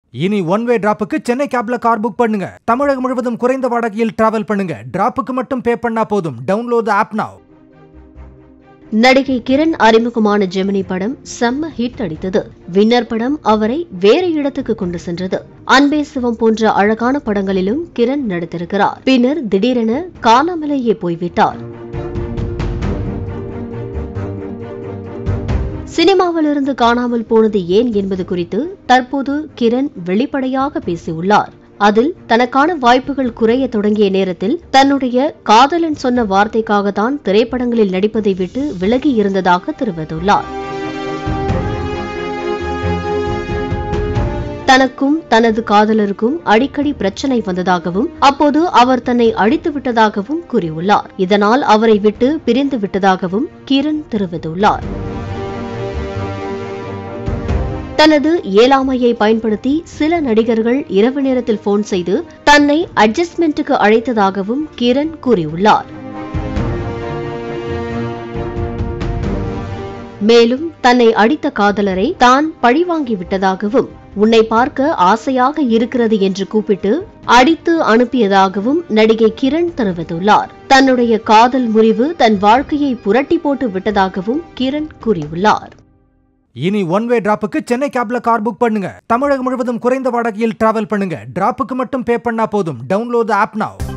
இனி one way டிராப்புக்கு Chennai கேப்ல car book பண்ணுங்க தமிழகம் முழுவதும் குறைந்த வாடகையில் டிராவல் பண்ணுங்க டிராப்புக்கு மட்டும் பே பண்ணா போதும் டவுன்லோட் ஆப் now நடிகை கிரண் அறிமுகமான ஜெமினி படம் செம்ம ஹிட் அடித்தது வின்னர் படம் அவரை வேற இடத்துக்கு கொண்டு சென்றது அன்பே சிவம் போன்ற அழகான படங்களிலும் கிரண் நடித்திருக்கிறார் பின்னர் திடீரென காணாமலேயே போய்விட்டார் சினிமாவிலிருந்து காணாமல் போனது ஏன் என்பது குறித்து தற்போது கிரண் வெளிப்படையாக பேசியுள்ளார் அதில் தனக்கான வாய்ப்புகள் குறைய தொடங்கிய நேரத்தில் தன்னுடைய காதலன் சொன்ன வார்த்தைக்காகத்தான் திரைப்படங்களில் நடிப்பதை விட்டு விலகி இருந்ததாக தெரிவித்துள்ளார் தனக்கும் தனது காதலருக்கும் அடிக்கடி பிரச்சனை வந்ததாகவும் அப்போது அவர் தன்னை அடித்து விட்டதாகவும் கூறியுள்ளார் இதனால் அவரை விட்டு பிரிந்து விட்டதாகவும் கிரண் தெரிவித்துள்ளார் தனது இயலாமையை பயன்படுத்தி சில நடிகர்கள் இரவு நேரத்தில் போன் செய்து தன்னை அட்ஜஸ்ட்மெண்ட்டுக்கு அழைத்ததாகவும் கிரண் கூறியுள்ளார் மேலும் தன்னை அடித்த காதலரை தான் பழிவாங்கி விட்டதாகவும் உன்னை பார்க்க ஆசையாக இருக்கிறது என்று கூப்பிட்டு அடித்து அனுப்பியதாகவும் நடிகை கிரண் தெரிவித்துள்ளார் தன்னுடைய காதல் முறிவு தன் வாழ்க்கையை புரட்டி போட்டு விட்டதாகவும் கிரண் கூறியுள்ளார் இனி ஒன் வே டிராப்புக்கு சென்னை கேப்ல கார் புக் பண்ணுங்க தமிழகம் முழுவதும் குறைந்த வாடகையில் டிராவல் பண்ணுங்க டிராப்புக்கு மட்டும் பே பண்ணா போதும் டவுன்லோட் ஆப் now